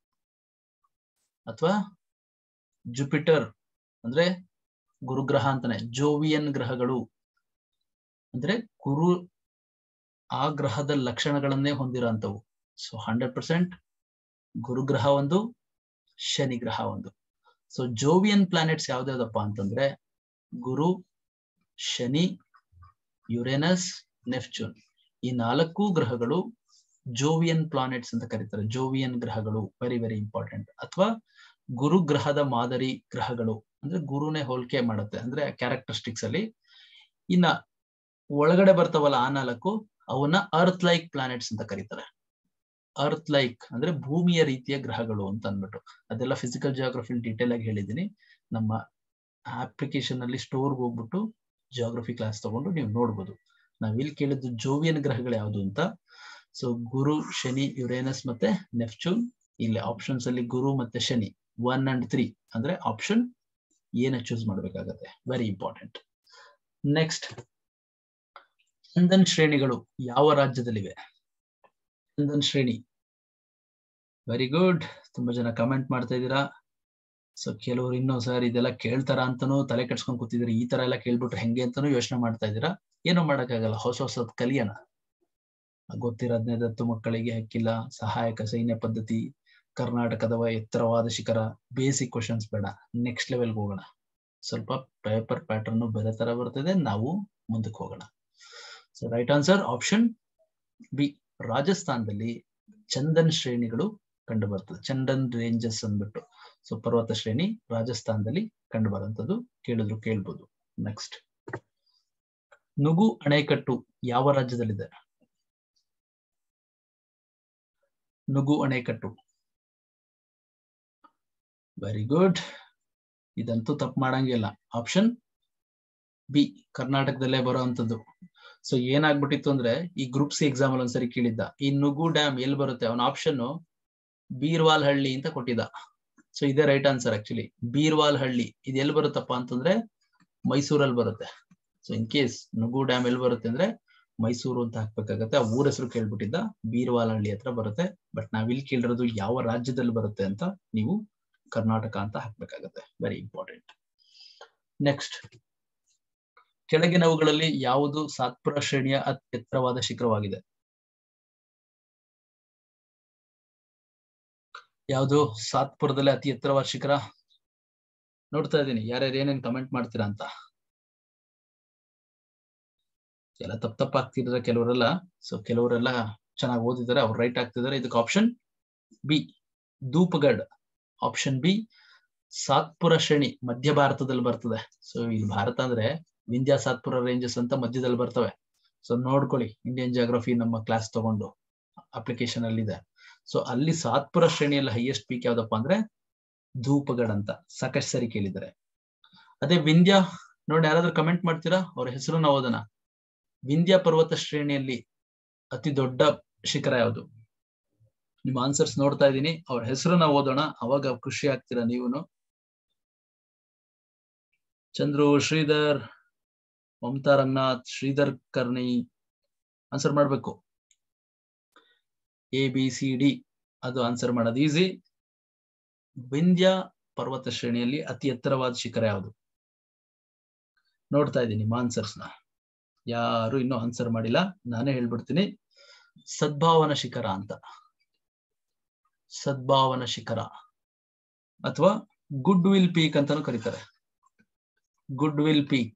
ಅಥವಾ ಜುಪಿಟರ್ ಅಂದ್ರೆ ಗುರುಗ್ರಹ ಅಂತಾನೆ ಜೋವಿಯನ್ ಗ್ರಹಗಳು ಅಂದ್ರೆ ಗುರು ಆ ಗ್ರಹದ ಲಕ್ಷಣಗಳನ್ನೇ ಹೊಂದಿರೋಂಥವು ಸೊ ಹಂಡ್ರೆಡ್ ಪರ್ಸೆಂಟ್ ಗುರುಗ್ರಹ ಒಂದು ಶನಿ ಗ್ರಹ ಒಂದು ಸೊ ಜೋವಿಯನ್ ಪ್ಲಾನೆಟ್ಸ್ ಯಾವ್ದಾವ್ದಪ್ಪ ಅಂತಂದ್ರೆ ಗುರು ಶನಿ ಯುರೇನಸ್ ನೆಫ್ಚೂನ್ ಈ ನಾಲ್ಕು ಗ್ರಹಗಳು ಜೋವಿಯನ್ ಪ್ಲಾನೆಟ್ಸ್ ಅಂತ ಕರೀತಾರೆ ಜೋವಿಯನ್ ಗ್ರಹಗಳು ವೆರಿ ವೆರಿ ಇಂಪಾರ್ಟೆಂಟ್ ಅಥವಾ ಗುರು ಗ್ರಹದ ಮಾದರಿ ಗ್ರಹಗಳು ಅಂದ್ರೆ ಗುರುನೇ ಹೋಲಿಕೆ ಮಾಡುತ್ತೆ ಅಂದ್ರೆ ಕ್ಯಾರೆಕ್ಟರಿಸ್ಟಿಕ್ಸ್ ಅಲ್ಲಿ ಇನ್ನ ಒಳಗಡೆ ಬರ್ತಾವಲ್ಲ ಆ ನಾಲ್ಕು ಅವನ್ನ ಅರ್ತ್ ಲೈಕ್ ಪ್ಲಾನೆಟ್ಸ್ ಅಂತ ಕರೀತಾರೆ ಅರ್ತ್ ಲೈಕ್ ಅಂದ್ರೆ ಭೂಮಿಯ ರೀತಿಯ ಗ್ರಹಗಳು ಅಂತ ಅಂದ್ಬಿಟ್ಟು ಅದೆಲ್ಲ ಫಿಸಿಕಲ್ ಜಿಯೋಗ್ರಫಿ ಡೀಟೇಲ್ ಆಗಿ ಹೇಳಿದೀನಿ ನಮ್ಮ ಅಪ್ಲಿಕೇಶನ್ ಅಲ್ಲಿ ಸ್ಟೋರ್ ಹೋಗ್ಬಿಟ್ಟು ಜಿಯೋಗ್ರಫಿ ಕ್ಲಾಸ್ ತಗೊಂಡು ನೀವು ನೋಡ್ಬೋದು ನಾವ್ ಇಲ್ಲಿ ಕೇಳಿದ್ದು ಜೋವಿಯನ್ ಗ್ರಹಗಳು ಯಾವುದು ಅಂತ ಸೊ ಗುರು ಶನಿ ಯುರೇನಸ್ ಮತ್ತೆ ನೆಫ್ಚೂನ್ ಇಲ್ಲಿ ಆಪ್ಷನ್ಸ್ ಅಲ್ಲಿ ಗುರು ಮತ್ತೆ ಶನಿ ಒನ್ ಅಂಡ್ ತ್ರೀ ಅಂದ್ರೆ ಆಪ್ಷನ್ ಏನ ಚೂಸ್ ಮಾಡ್ಬೇಕಾಗತ್ತೆ ವೆರಿ ಇಂಪಾರ್ಟೆಂಟ್ ನೆಕ್ಸ್ಟ್ ಚಂದನ್ ಶ್ರೇಣಿಗಳು ಯಾವ ರಾಜ್ಯದಲ್ಲಿವೆ ಚಂದನ್ ಶ್ರೇಣಿ ವೆರಿ ಗುಡ್ ತುಂಬಾ ಜನ ಕಮೆಂಟ್ ಮಾಡ್ತಾ ಇದ್ದೀರಾ ಸೊ ಕೆಲವರು ಇನ್ನೂ ಸರ್ ಇದೆಲ್ಲ ಕೇಳ್ತಾರ ಅಂತಾನು ತಲೆ ಕೆಡ್ಸ್ಕೊಂಡ್ ಕೂತಿದ್ರೆ ಈ ತರ ಎಲ್ಲ ಕೇಳ್ಬಿಟ್ರೆ ಹೆಂಗೆ ಅಂತಾನು ಯೋಚನೆ ಮಾಡ್ತಾ ಇದ್ದೀರಾ ಏನೋ ಮಾಡಕ್ಕಾಗಲ್ಲ ಹೊಸ ಹೊಸದ್ ಕಲಿಯೋಣ ಗೊತ್ತಿರೋದ್ನೇ ದತ್ತು ಮಕ್ಕಳಿಗೆ ಹಕ್ಕಿಲ್ಲ ಸಹಾಯಕ ಸೈನ್ಯ ಪದ್ಧತಿ ಕರ್ನಾಟಕದ ಎತ್ತರವಾದ ಶಿಖರ ಬೇಸಿಕ್ ಕ್ವಶನ್ಸ್ ಬೇಡ ನೆಕ್ಸ್ಟ್ ಲೆವೆಲ್ಗೆ ಹೋಗೋಣ ಸ್ವಲ್ಪ ಪೇಪರ್ ಪ್ಯಾಟರ್ನ್ ಬೇರೆ ತರ ಬರ್ತದೆ ನಾವು ಮುಂದಕ್ಕೆ ಹೋಗೋಣ so right answer option B ರಾಜಸ್ಥಾನದಲ್ಲಿ ಚಂದನ್ ಶ್ರೇಣಿಗಳು ಕಂಡು ಬರ್ತದೆ ಚಂದನ್ ರೇಂಜಸ್ ಅಂದ್ಬಿಟ್ಟು ಸೊ ಪರ್ವತ ಶ್ರೇಣಿ ರಾಜಸ್ಥಾನದಲ್ಲಿ ಕಂಡು ಬರುವಂತದ್ದು ಕೇಳಿದ್ರು ಕೇಳ್ಬೋದು ನೆಕ್ಸ್ಟ್ ನುಗು ಅಣೆಕಟ್ಟು ಯಾವ ರಾಜ್ಯದಲ್ಲಿದೆ ನುಗು ಅಣೆಕಟ್ಟು ವೆರಿ ಗುಡ್ ಇದಂತೂ ತಪ್ಪು ಮಾಡಂಗಿಲ್ಲ ಆಪ್ಷನ್ ಬಿ ಕರ್ನಾಟಕದಲ್ಲೇ ಬರುವಂತದ್ದು ಸೊ ಏನಾಗ್ಬಿಟ್ಟಿತ್ತು ಅಂದ್ರೆ ಈ ಗ್ರೂಪ್ ಸಿ ಎಕ್ಸಾಮ್ ಅಲ್ಲಿ ಒಂದ್ಸರಿ ಕೇಳಿದ್ದ ಈ ನುಗು ಡ್ಯಾಮ್ ಎಲ್ಲಿ ಬರುತ್ತೆ ಅವನ ಆಪ್ಷನ್ ಬೀರ್ವಾಲ್ ಹಳ್ಳಿ ಅಂತ ಕೊಟ್ಟಿದ್ದ ಸೊ ಇದೇ ರೈಟ್ ಆನ್ಸರ್ ಆಕ್ಚುಲಿ ಬೀರ್ವಾಲ್ ಹಳ್ಳಿ ಇದು ಎಲ್ಲಿ ಬರುತ್ತಪ್ಪ ಅಂತಂದ್ರೆ ಮೈಸೂರಲ್ಲಿ ಬರುತ್ತೆ so in case Nugu dam ಎಲ್ಲಿ ಬರುತ್ತೆ ಅಂದ್ರೆ ಮೈಸೂರು ಅಂತ ಹಾಕ್ಬೇಕಾಗತ್ತೆ ಆ ಊರ ಹೆಸರು ಕೇಳ್ಬಿಟ್ಟಿದ್ದ ಬೀರ್ವಾಲ್ ಹಳ್ಳಿ ಹತ್ರ ಬರುತ್ತೆ ಬಟ್ ನಾವಿಲ್ಲಿ ಕೇಳಿರೋದು ಯಾವ ರಾಜ್ಯದಲ್ಲಿ ಬರುತ್ತೆ ಅಂತ ನೀವು ಕರ್ನಾಟಕ ಅಂತ ಹಾಕ್ಬೇಕಾಗತ್ತೆ ವೆರಿ ಇಂಪಾರ್ಟೆಂಟ್ ನೆಕ್ಸ್ಟ್ ಕೆಳಗಿನವುಗಳಲ್ಲಿ ಯಾವುದು ಸಾತ್ಪುರ ಶ್ರೇಣಿಯ ಅತಿ ಎತ್ತರವಾದ ಶಿಖರವಾಗಿದೆ ಯಾವುದು ಸಾತ್ಪುರದಲ್ಲಿ ಅತಿ ಎತ್ತರವಾದ ಶಿಖರ ನೋಡ್ತಾ ಇದ್ದೀನಿ ಯಾರ್ಯಾರು ಏನೇನ್ ಕಮೆಂಟ್ ಮಾಡ್ತೀರಾ ಅಂತ ಎಲ್ಲ ತಪ್ಪ ತಪ್ಪ ಆಗ್ತಿದ್ರೆ ಕೆಲವರೆಲ್ಲ ಸೊ ಕೆಲವರೆಲ್ಲ ಚೆನ್ನಾಗಿ ಓದಿದ್ದಾರೆ ಅವ್ರು ರೈಟ್ ಆಗ್ತಿದ್ದಾರೆ ಇದಕ್ಕೆ option B Dhupgarh option B Satpura ಶ್ರೇಣಿ ಮಧ್ಯ ಭಾರತದಲ್ಲಿ ಬರ್ತದೆ ಸೊ ಈ ಭಾರತ ಅಂದ್ರೆ ವಿಂಧ್ಯ ಸಾತ್ಪುರ ರೇಂಜಸ್ ಅಂತ ಮಧ್ಯದಲ್ಲಿ ಬರ್ತವೆ ಸೊ ನೋಡ್ಕೊಳ್ಳಿ ಇಂಡಿಯನ್ ಜಿಯೋಗ್ರಫಿ ನಮ್ಮ ಕ್ಲಾಸ್ ತಗೊಂಡು ಅಪ್ಲಿಕೇಶನ್ ಅಲ್ಲಿ ಇದೆ ಸೊ ಅಲ್ಲಿ ಸಾತ್ಪುರ ಶ್ರೇಣಿಯಲ್ಲಿ ಹೈಯೆಸ್ಟ್ ಪೀಕ್ ಯಾವ್ದಪ್ಪ ಅಂದ್ರೆ ಧೂಪಗಢ್ ಅಂತ ಸಾಕಷ್ಟು ಸರಿ ಕೇಳಿದ್ದಾರೆ ಅದೇ ವಿಂಧ್ಯ ನೋಡಿ ಯಾರಾದ್ರೂ ಕಮೆಂಟ್ ಮಾಡ್ತೀರಾ ಅವ್ರ ಹೆಸರನ್ನ ಓದೋಣ ವಿಂಧ್ಯ ಪರ್ವತ ಶ್ರೇಣಿಯಲ್ಲಿ ಅತಿ ದೊಡ್ಡ ಶಿಖರ ಯಾವುದು ನಿಮ್ಮ ಆನ್ಸರ್ಸ್ ನೋಡ್ತಾ ಇದ್ದೀನಿ ಅವ್ರ ಹೆಸರನ್ನ ಓದೋಣ ಅವಾಗ ಖುಷಿ ಆಗ್ತೀರಾ ನೀವುನು ಚಂದ್ರು ಶ್ರೀಧರ್ ಮಮತಾ ರಂಗನಾಥ್ ಶ್ರೀಧರ್ ಕರ್ಣಿ ಆನ್ಸರ್ ಮಾಡ್ಬೇಕು ಎ ಬಿ ಸಿ ಡಿ ಅದು ಆನ್ಸರ್ ಮಾಡೋದು ಈಸಿ ವಿಂಧ್ಯ ಪರ್ವತ ಶ್ರೇಣಿಯಲ್ಲಿ ಅತಿ ಎತ್ತರವಾದ ಶಿಖರ ಯಾವುದು ನೋಡ್ತಾ ಇದ್ದೀನಿ ನಿಮ್ಮ ಆನ್ಸರ್ಸ್ ನ ಯಾರು ಇನ್ನೂ ಆನ್ಸರ್ ಮಾಡಿಲ್ಲ ನಾನೇ ಹೇಳ್ಬಿಡ್ತೀನಿ ಸದ್ಭಾವನ ಶಿಖರ ಅಂತ ಸದ್ಭಾವನ ಶಿಖರ ಅಥವಾ ಗುಡ್ ವಿಲ್ ಪೀಕ್ ಅಂತಾನು ಕರೀತಾರೆ ಗುಡ್ ವಿಲ್ ಪೀಕ್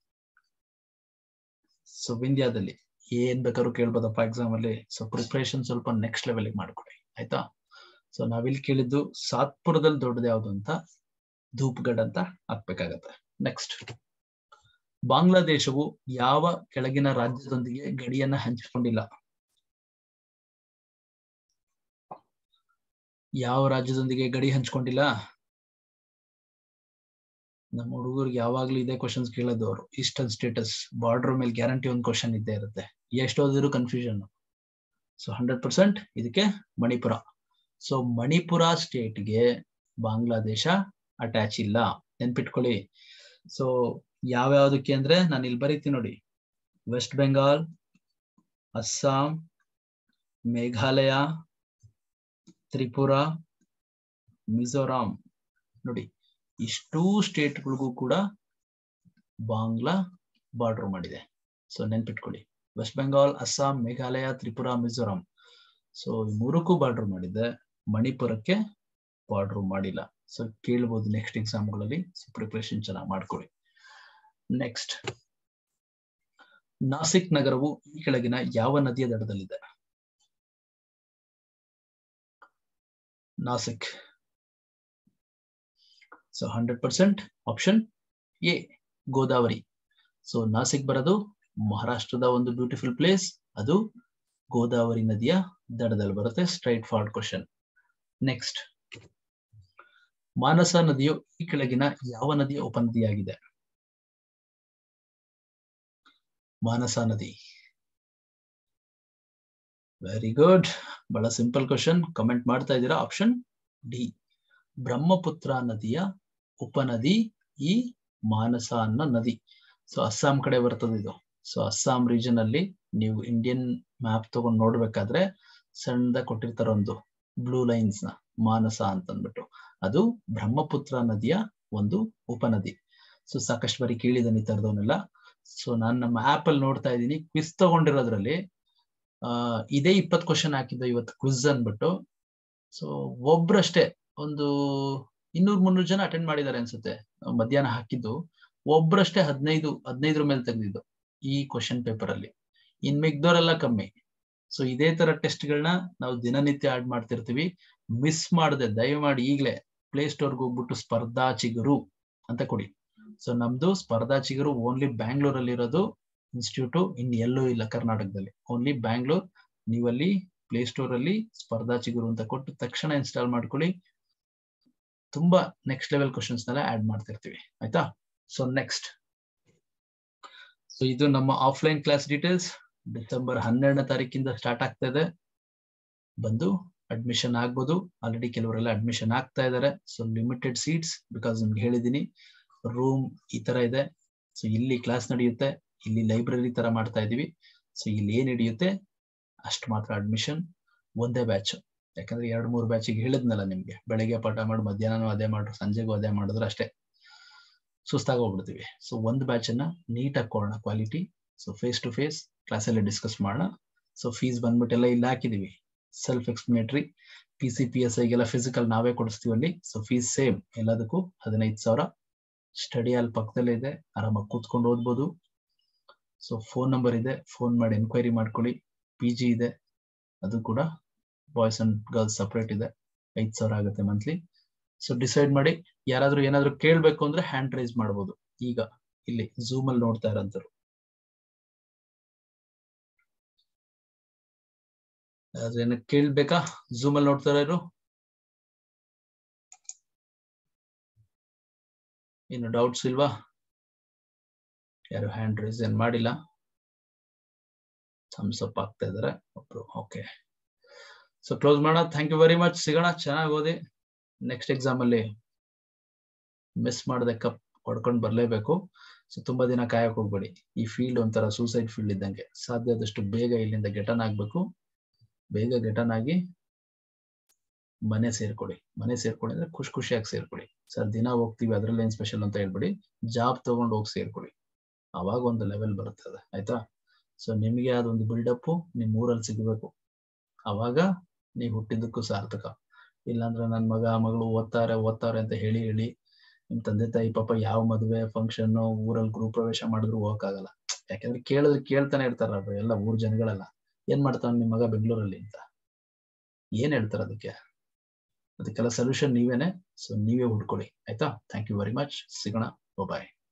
ಸೊ ವಿಂಧ್ಯಾದಲ್ಲಿ ಏನ್ ಬೇಕಾದ್ರೂ ಕೇಳ್ಬೋದಪ್ಪ ಎಕ್ಸಾಮ್ ಅಲ್ಲಿ ಸೊ ಪ್ರಿಪ್ರೇಷನ್ ಸ್ವಲ್ಪ ನೆಕ್ಸ್ಟ್ ಲೆವೆಲ್ ಮಾಡ್ಕೊಡಿ ಆಯ್ತಾ ಸೊ ನಾವಿಲ್ಲಿ ಕೇಳಿದ್ದು ಸಾತ್ಪುರದಲ್ಲಿ ದೊಡ್ಡದು ಯಾವ್ದು ಅಂತ ಧೂಪ್ಗಢ್ ಅಂತ ಹಾಕ್ಬೇಕಾಗತ್ತೆ ನೆಕ್ಸ್ಟ್ ಬಾಂಗ್ಲಾದೇಶವು ಯಾವ ಕೆಳಗಿನ ರಾಜ್ಯದೊಂದಿಗೆ ಗಡಿಯನ್ನ ಹಂಚಿಕೊಂಡಿಲ್ಲ ಯಾವ ರಾಜ್ಯದೊಂದಿಗೆ ಗಡಿ ಹಂಚ್ಕೊಂಡಿಲ್ಲ ನಮ್ಮ ಹುಡುಗರಿಗೆ ಯಾವಾಗ್ಲೂ ಇದೇ ಕ್ವಶನ್ಸ್ ಕೇಳೋದು ಅವರು ಈಸ್ಟರ್ನ್ ಸ್ಟೇಟಸ್ ಬಾರ್ಡರ್ ಮೇಲೆ ಗ್ಯಾರಂಟಿ ಒಂದು ಕ್ವಶನ್ ಇದ್ದೇ ಇರುತ್ತೆ ಎಷ್ಟು ಓದಿದ್ರು ಕನ್ಫ್ಯೂಷನ್ ಸೊ ಹಂಡ್ರೆಡ್ ಪರ್ಸೆಂಟ್ ಇದಕ್ಕೆ ಮಣಿಪುರ ಸೊ ಮಣಿಪುರ ಸ್ಟೇಟ್ಗೆ ಬಾಂಗ್ಲಾದೇಶ ಅಟ್ಯಾಚ್ ಇಲ್ಲ ನೆನ್ಪಿಟ್ಕೊಳ್ಳಿ ಸೊ ಯಾವ್ಯಾವ್ದಕ್ಕೆ ಅಂದ್ರೆ ನಾನು ಇಲ್ಲಿ ಬರೀತೀನಿ ನೋಡಿ ವೆಸ್ಟ್ ಬೆಂಗಾಲ್ ಅಸ್ಸಾಂ ಮೇಘಾಲಯ ತ್ರಿಪುರಾ ಮಿಜೋರಾಂ ನೋಡಿ ಇಷ್ಟೂ ಸ್ಟೇಟ್ಗಳಿಗೂ ಕೂಡ ಬಾಂಗ್ಲಾ ಬಾರ್ಡರ್ ಮಾಡಿದೆ ಸೊ ನೆನ್ಪಿಟ್ಕೊಳ್ಳಿ ವೆಸ್ಟ್ ಬೆಂಗಾಲ್ ಅಸ್ಸಾಂ ಮೇಘಾಲಯ ತ್ರಿಪುರಾ ಮಿಜೋರಾಂ ಸೊ ಮೂರಕ್ಕೂ ಬಾರ್ಡರ್ ಮಾಡಿದೆ ಮಣಿಪುರಕ್ಕೆ ಬಾರ್ಡರ್ ಮಾಡಿಲ್ಲ ಸೊ ಕೇಳ್ಬೋದು ನೆಕ್ಸ್ಟ್ ಎಕ್ಸಾಮ್ಗಳಲ್ಲಿ ಸೊ ಪ್ರಿಪರೇಷನ್ ಚೆನ್ನಾಗಿ ಮಾಡ್ಕೊಳ್ಳಿ ನೆಕ್ಸ್ಟ್ ನಾಸಿಕ್ ನಗರವು ಈ ಕೆಳಗಿನ ಯಾವ ನದಿಯ ದಡದಲ್ಲಿದೆ Nashik so hundred percent option A Godavari so Nashik ಬರೋದು ಮಹಾರಾಷ್ಟ್ರದ ಒಂದು ಬ್ಯೂಟಿಫುಲ್ ಪ್ಲೇಸ್ ಅದು ಗೋದಾವರಿ ನದಿಯ ದಡದಲ್ಲಿ ಬರುತ್ತೆ straightforward question next Manas ನದಿಯು ಈ ಕೆಳಗಿನ ಯಾವ ನದಿಯ ಉಪನದಿಯಾಗಿದೆ ಮಾನಸ ನದಿ ವೆರಿ ಗುಡ್ ಬಹಳ ಸಿಂಪಲ್ ಕ್ವಶನ್ ಕಮೆಂಟ್ ಮಾಡ್ತಾ ಇದ್ದೀರಾ ಆಪ್ಷನ್ ಡಿ ಬ್ರಹ್ಮಪುತ್ರ ನದಿಯ ಉಪನದಿ ಈ ಮಾನಸ ಅನ್ನೋ ನದಿ ಸೊ ಅಸ್ಸಾಂ ಕಡೆ ಬರ್ತದೆ ಇದು ಸೊ ಅಸ್ಸಾಂ ರೀಜನ್ ಅಲ್ಲಿ ನೀವು ಇಂಡಿಯನ್ ಮ್ಯಾಪ್ ತಗೊಂಡ್ ನೋಡ್ಬೇಕಾದ್ರೆ ಸಣ್ಣದ ಕೊಟ್ಟಿರ್ತಾರ ಒಂದು ಬ್ಲೂ ಲೈನ್ಸ್ ನ ಮಾನಸ ಅಂತ ಅಂದ್ಬಿಟ್ಟು ಅದು ಬ್ರಹ್ಮಪುತ್ರ ನದಿಯ ಒಂದು ಉಪನದಿ ಸೊ ಸಾಕಷ್ಟು ಬಾರಿ ಕೇಳಿದ್ದಾನೆ ಈ ತರದವನ್ನೆಲ್ಲ ಸೊ ನಾನು ನಮ್ಮ ಆಪ್ ಅಲ್ಲಿ ನೋಡ್ತಾ ಇದ್ದೀನಿ ಕ್ವಿಸ್ ತಗೊಂಡಿರೋದ್ರಲ್ಲಿ ಆ ಇದೇ ಇಪ್ಪತ್ ಕ್ವಶನ್ ಹಾಕಿದ್ದು ಇವತ್ತು ಕ್ವಿಸ್ ಅನ್ಬಿಟ್ಟು ಸೊ ಒಬ್ರಷ್ಟೇ ಒಂದು ಇನ್ನೂರ್ ಮುನ್ನೂರು ಜನ ಅಟೆಂಡ್ ಮಾಡಿದ್ದಾರೆ ಅನ್ಸುತ್ತೆ ಮಧ್ಯಾಹ್ನ ಹಾಕಿದ್ದು ಒಬ್ರಷ್ಟೇ ಹದಿನೈದು ಹದಿನೈದರ ಮೇಲೆ ತೆಗೆದಿದ್ದು ಈ ಕ್ವಶನ್ ಪೇಪರ್ ಅಲ್ಲಿ ಇನ್ ಮಿಗ್ದವರೆಲ್ಲ ಕಮ್ಮಿ ಸೊ ಇದೇ ತರ ಟೆಸ್ಟ್ ಗಳನ್ನ ನಾವು ದಿನನಿತ್ಯ ಆಡ್ ಮಾಡ್ತಿರ್ತೀವಿ ಮಿಸ್ ಮಾಡದೆ ದಯಮಾಡಿ ಈಗಲೇ ಪ್ಲೇ ಸ್ಟೋರ್ಗೆ ಹೋಗ್ಬಿಟ್ಟು ಸ್ಪರ್ಧಾ ಚಿಗುರು ಅಂತ ಕೊಡಿ ಸೊ ನಮ್ದು ಸ್ಪರ್ಧಾ ಚಿಗುರು ಓನ್ಲಿ ಬ್ಯಾಂಗ್ಳೂರಲ್ಲಿ ಇರೋದು ಇನ್ಸ್ಟಿಟ್ಯೂಟು ಇನ್ ಎಲ್ಲೂ ಇಲ್ಲ ಕರ್ನಾಟಕದಲ್ಲಿ ಓನ್ಲಿ ಬ್ಯಾಂಗ್ಳೂರ್ ನೀವಲ್ಲಿ ಪ್ಲೇ ಸ್ಟೋರ್ ಅಲ್ಲಿ ಸ್ಪರ್ಧಾ ಚಿಗುರು ಅಂತ ಕೊಟ್ಟು ತಕ್ಷಣ ಇನ್ಸ್ಟಾಲ್ ಮಾಡ್ಕೊಳ್ಳಿ ತುಂಬಾ ನೆಕ್ಸ್ಟ್ ಲೆವೆಲ್ ಕ್ವಶನ್ಸ್ ನೆಲ್ಲ ಆಡ್ ಮಾಡ್ತಿರ್ತೀವಿ ಆಯ್ತಾ ಸೊ ನೆಕ್ಸ್ಟ್ ಸೊ ಇದು ನಮ್ಮ ಆಫ್ಲೈನ್ ಕ್ಲಾಸ್ ಡೀಟೇಲ್ಸ್ ಡಿಸೆಂಬರ್ ಹನ್ನೆರಡನೇ ತಾರೀಕಿಂದ ಸ್ಟಾರ್ಟ್ ಆಗ್ತಾ ಇದೆ ಬಂದು ಅಡ್ಮಿಷನ್ ಆಗ್ಬೋದು ಆಲ್ರೆಡಿ ಕೆಲವರೆಲ್ಲ ಅಡ್ಮಿಷನ್ ಆಗ್ತಾ ಇದ್ದಾರೆ ಸೊ ಲಿಮಿಟೆಡ್ ಸೀಟ್ಸ್ ಬಿಕಾಸ್ ನಿಮ್ಗೆ ಹೇಳಿದೀನಿ ರೂಮ್ ಈ ತರ ಇದೆ ಸೊ ಇಲ್ಲಿ ಕ್ಲಾಸ್ ನಡೆಯುತ್ತೆ ಇಲ್ಲಿ ಲೈಬ್ರರಿ ತರ ಮಾಡ್ತಾ ಇದೀವಿ ಸೊ ಇಲ್ಲಿ ಏನ್ ನಡೆಯುತ್ತೆ ಅಷ್ಟು ಮಾತ್ರ ಅಡ್ಮಿಷನ್ ಒಂದೇ ಬ್ಯಾಚ್ ಯಾಕಂದ್ರೆ ಎರಡು ಮೂರು ಬ್ಯಾಚಿಗೆ ಹೇಳಿದ್ನಲ್ಲ ನಿಮ್ಗೆ ಬೆಳಗ್ಗೆ ಪಾಠ ಮಾಡಿ ಮಧ್ಯಾಹ್ನ ಅದೇ ಮಾಡ್ರು ಸಂಜೆಗೂ ಅದೇ ಮಾಡಿದ್ರೆ ಅಷ್ಟೇ ಸುಸ್ತಾಗಿ ಹೋಗ್ಬಿಡ್ತೀವಿ ಸೊ ಒಂದು ಬ್ಯಾಚ್ ಅನ್ನ ನೀಟಾಗಿ ಕೊಡೋಣ quality so face to face ಕ್ಲಾಸಲ್ಲಿ ಡಿಸ್ಕಸ್ ಮಾಡೋಣ ಸೊ ಫೀಸ್ ಬಂದ್ಬಿಟ್ಟೆಲ್ಲ ಇಲ್ಲಿ ಹಾಕಿದೀವಿ self explanatory P C P S ಐಗೆಲ್ಲ ಫಿಸಿಕಲ್ ನಾವೇ ಕೊಡಿಸ್ತೀವಿ ಅಲ್ಲಿ ಸೊ ಫೀಸ್ ಸೇಮ್ ಎಲ್ಲದಕ್ಕೂ ಹದಿನೈದು ಸಾವಿರ ಸ್ಟಡಿ ಅಲ್ಲಿ ಪಕ್ಕದಲ್ಲೇ ಇದೆ ಆರಾಮಾಗಿ ಕೂತ್ಕೊಂಡು ಓದ್ಬೋದು ಸೊ ಫೋನ್ ನಂಬರ್ ಇದೆ ಫೋನ್ ಮಾಡಿ ಎನ್ಕ್ವೈರಿ ಮಾಡ್ಕೊಳ್ಳಿ ಪಿ ಜಿ ಇದೆ ಅದು ಕೂಡ ಬಾಯ್ಸ್ ಅಂಡ್ ಗರ್ಲ್ಸ್ ಸಪ್ರೇಟ್ ಇದೆ ಐದ್ ಸಾವಿರ ಆಗುತ್ತೆ ಮಂತ್ಲಿ ಸೊ ಡಿಸೈಡ್ ಮಾಡಿ ಯಾರಾದ್ರೂ ಏನಾದ್ರು ಕೇಳ್ಬೇಕು ಅಂದ್ರೆ ಹ್ಯಾಂಡ್ ರೈಸ್ ಮಾಡ್ಬೋದು ಈಗ ಇಲ್ಲಿ ಝೂಮ್ ಅಲ್ಲಿ ನೋಡ್ತಾ ಇರೋಂಥವ್ರು ಅದೇನ ಕೇಳ್ಬೇಕಾ ಝೂಮ್ ಅಲ್ಲಿ ನೋಡ್ತಾ ಇರೋರು ಇನ್ನು ಡೌಟ್ಸ್ ಇಲ್ವಾ ಯಾರು ಹ್ಯಾಂಡ್ ರೈಸ್ ಏನ್ ಮಾಡಿಲ್ಲ ಥಮ್ಸ್ ಅಪ್ ಆಗ್ತಾ ಇದಾರೆ ಒಬ್ರು ಓಕೆ ಸೊ ಕ್ಲೋಸ್ ಮಾಡೋಣ ಥ್ಯಾಂಕ್ ಯು ವೆರಿ ಮಚ್ ಸಿಗೋಣ ಚೆನ್ನಾಗಿ ಓದಿ ನೆಕ್ಸ್ಟ್ ಎಕ್ಸಾಮ್ ಅಲ್ಲಿ ಮಿಸ್ ಮಾಡದೆ ಕಪ್ ಹೊಡ್ಕೊಂಡು ಬರ್ಲೇಬೇಕು ಸೊ ತುಂಬಾ ದಿನ ಕಾಯಕ್ ಹೋಗ್ಬೇಡಿ ಈ ಫೀಲ್ಡ್ ಒಂಥರ ಸೂಸೈಡ್ ಫೀಲ್ಡ್ ಇದ್ದಂಗೆ ಸಾಧ್ಯ ಆದಷ್ಟು ಬೇಗ ಇಲ್ಲಿಂದ ಗೆಟನ್ ಆಗ್ಬೇಕು ಬೇಗ ಗೆಟನ್ ಆಗಿ ಮನೆ ಸೇರ್ಕೊಡಿ ಮನೆ ಸೇರ್ಕೊಡಿ ಅಂದ್ರೆ ಖುಷಿ ಖುಷಿಯಾಗಿ ಸೇರ್ಕೊಡಿ ಸರ್ ದಿನ ಹೋಗ್ತೀವಿ ಅದ್ರಲ್ಲಿ ಏನ್ ಸ್ಪೆಷಲ್ ಅಂತ ಹೇಳ್ಬಿಡಿ ಜಾಬ್ ತಗೊಂಡು ಹೋಗಿ ಸೇರ್ಕೊಡಿ ಅವಾಗ ಒಂದು ಲೆವೆಲ್ ಬರ್ತದೆ ಆಯ್ತಾ ಸೊ ನಿಮಗೆ ಅದೊಂದು ಬಿಲ್ಡಪ್ ನಿಮ್ ಊರಲ್ಲಿ ಸಿಗ್ಬೇಕು ಅವಾಗ ನೀವು ಹುಟ್ಟಿದ್ದಕ್ಕೂ ಸಾರ್ಥಕ ಇಲ್ಲಾಂದ್ರೆ ನನ್ನ ಮಗ ಮಗಳು ಓದ್ತಾರೆ ಓದ್ತಾರೆ ಅಂತ ಹೇಳಿ ಹೇಳಿ ನಿಮ್ ತಂದೆ ತಾಯಿ ಪಾಪ ಯಾವ ಮದುವೆ ಫಂಕ್ಷನ್ ಊರಲ್ಲಿ ಗೃಹ ಪ್ರವೇಶ ಮಾಡಿದ್ರು ಹೋಗಕ್ಕಾಗಲ್ಲ ಯಾಕಂದ್ರೆ ಕೇಳಿದ್ರೆ ಕೇಳ್ತಾನೆ ಇರ್ತಾರ ಎಲ್ಲ ಊರ್ ಜನಗಳೆಲ್ಲ ಏನ್ ಮಾಡ್ತಾನೆ ನಿಮ್ ಮಗ ಬೆಂಗಳೂರಲ್ಲಿ ಅಂತ ಏನ್ ಹೇಳ್ತಾರ ಅದಕ್ಕೆ ಅದಕ್ಕೆಲ್ಲ ಸೊಲ್ಯೂಷನ್ ನೀವೇನೆ ಸೊ ನೀವೇ ಹುಡ್ಕೊಳ್ಳಿ ಆಯ್ತಾ ಥ್ಯಾಂಕ್ ಯು ವೆರಿ ಮಚ್ ಸಿಗೋಣ ಬಾಯ್